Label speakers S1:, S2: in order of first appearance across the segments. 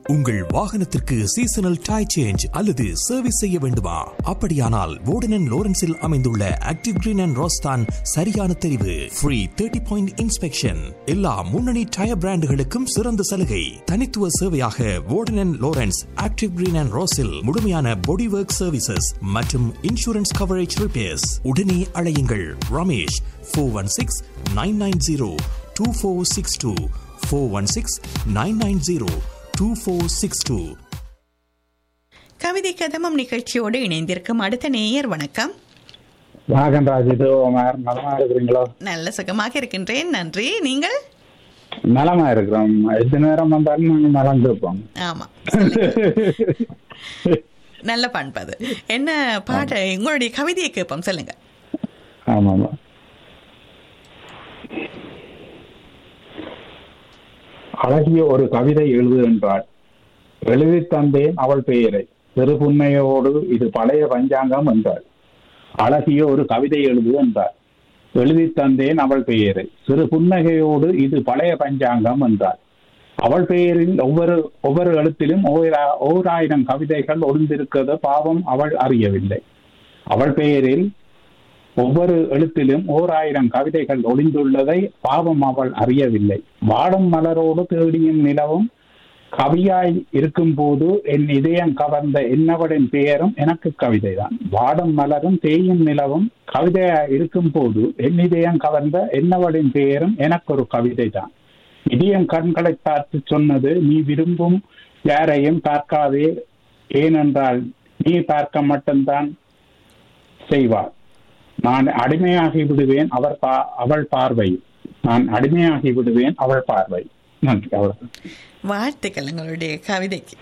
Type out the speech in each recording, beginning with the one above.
S1: உங்கள் வாகனத்திற்கு seasonal tyre change அல்லது சர்வீஸ் செய்ய வேண்டுமா அப்படியானால் வோர்டன் லோரன்ஸில் அமைந்துள்ள ஆக்டிவ் கிரீன் அண்ட் ரோஸ்தான் சரியான தெரிவு ஃப்ரீ தேர்ட்டி பாயிண்ட் இன்ஸ்பெக்ஷன் எல்லா முன்னணி டயர் பிராண்டுகளுக்கும் சிறந்த சலுகை தனித்துவ சேவையாக Warden Lawrence active green and ரோஸில் முழுமையான பாடி ஒர்க் சர்வீசஸ் மற்றும் இன்சூரன்ஸ் கவரேஜ் ரிப்பேர்ஸ் உடனே அழையுங்கள் Ramesh four one six nine nine zero two four six two four one six nine nine zero two four six two
S2: கவிதை கதமம் நிகழ்ச்சியோடு இணைந்திருக்கும் அடுத்த நேயர் வணக்கம்
S3: வணக்கம் ராஜ் இது உமர் நலமா இருக்கிறீங்களோ
S2: நல்ல சுகமாக இருக்கின்றேன் நன்றி நீங்கள்
S3: நலமா இருக்கிறோம் எந்த நேரம் வந்தாலும் நாங்க நலந்து இருப்போம்
S2: ஆமா நல்ல பண்பது என்ன பாட்டு உங்களுடைய கவிதையை கேட்போம் சொல்லுங்க
S3: ஆமா ஆமா அழகிய ஒரு கவிதை எழுது என்றாள் எழுதி தந்தேன் அவள் பெயரை பெருபுன்மையோடு இது பழைய பஞ்சாங்கம் என்றாள் அழகிய ஒரு கவிதை எழுது என்றாள் எழுதி தந்தேன் அவள் பெயரை சிறு புன்னகையோடு இது பழைய பஞ்சாங்கம் என்றாள் அவள் பெயரில் ஒவ்வொரு ஒவ்வொரு எழுத்திலும் ஓர் ஓர் ஆயிரம் கவிதைகள் ஒளிந்திருக்கிறது பாவம் அவள் அறியவில்லை அவள் பெயரில் ஒவ்வொரு எழுத்திலும் ஓர் ஆயிரம் கவிதைகள் ஒளிந்துள்ளதை பாவம் அவள் அறியவில்லை வாடும் மலரோடு தேடியும் நிலவும் கவியாய் இருக்கும் போது என் இதயம் கவர்ந்த என்னவளின் பெயரும் எனக்கு கவிதைதான் வாடும் மலரும் தேயும் நிலவும் கவிதையாய் இருக்கும் போது என் இதயம் கவர்ந்த என்னவளின் பெயரும் எனக்கு ஒரு கவிதை தான் இதயம் கண்களை பார்த்து சொன்னது நீ விரும்பும் யாரையும் பார்க்காதே ஏனென்றால் நீ பார்க்க மட்டும்தான் செய்வார் நான் அடிமையாகி விடுவேன் அவர் பா அவள் பார்வை நான் அடிமையாகி விடுவேன் அவள் பார்வை நன்றி அவ்வளவு
S2: வாழ்த்துக்கள் உங்களுடைய கவிதைக்கு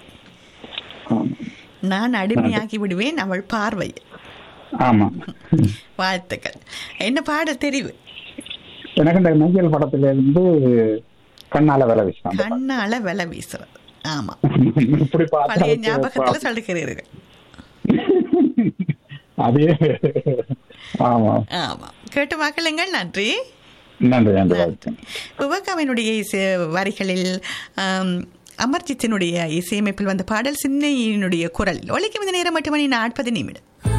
S2: நான் அடிமையாகி விடுவேன் அவள் பார்வை
S3: ஆமா
S2: வாழ்த்துக்கள் என்ன பாட தெரிவு
S3: எனக்கு இந்த மையல் படத்துல இருந்து கண்ணால வேலை விஷயம்
S2: கண்ணால விலை வீசுறது ஆமா
S3: இப்படி
S2: பழைய
S3: பார்த்தா
S2: ஞாபகத்துல சொல்லுகிறீர்கள்
S3: அதே ஆமா
S2: ஆமா கேட்டு மக்களுங்கள் நன்றி
S3: நன்றி நன்றி வாழ்த்து
S2: விவேகாவினுடைய இசை வரிகளில் ஆம், அமர்ஜித்தினுடைய இசையமைப்பில் வந்த பாடல் சின்னையினுடைய குரல் ஒலிக்கும் இந்த நேரம் மட்டும் மணி நாற்பது நிமிடம்